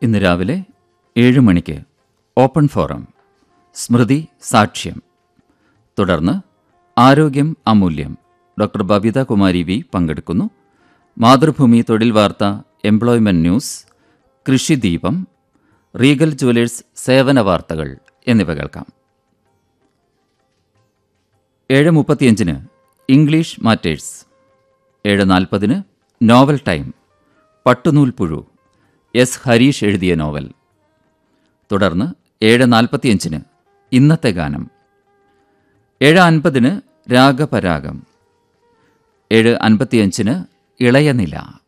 ഇന്ന് രാവിലെ ഏഴ് മണിക്ക് ഓപ്പൺ ഫോറം സ്മൃതി സാക്ഷ്യം തുടർന്ന് ആരോഗ്യം അമൂല്യം ഡോക്ടർ ബബിത കുമാരി വി പങ്കെടുക്കുന്നു മാതൃഭൂമി തൊഴിൽ വാർത്ത employment news Krishideepam Regal Jewellers സേവന വാർത്തകൾ എന്നിവ കേൾക്കാം ഏഴ് മുപ്പത്തിയഞ്ചിന് ഇംഗ്ലീഷ് മാറ്റേഴ്സ് ഏഴ് നാൽപ്പതിന് നോവൽ ടൈം പട്ടുനൂൽ പുഴു എസ് ഹരീഷ് എഴുതിയ നോവൽ തുടർന്ന് ഏഴ് നാൽപ്പത്തിയഞ്ചിന് ഇന്നത്തെ ഗാനം ഏഴ് അൻപതിന് രാഗപരാഗം ഏഴ് അൻപത്തിയഞ്ചിന് ഇളയനില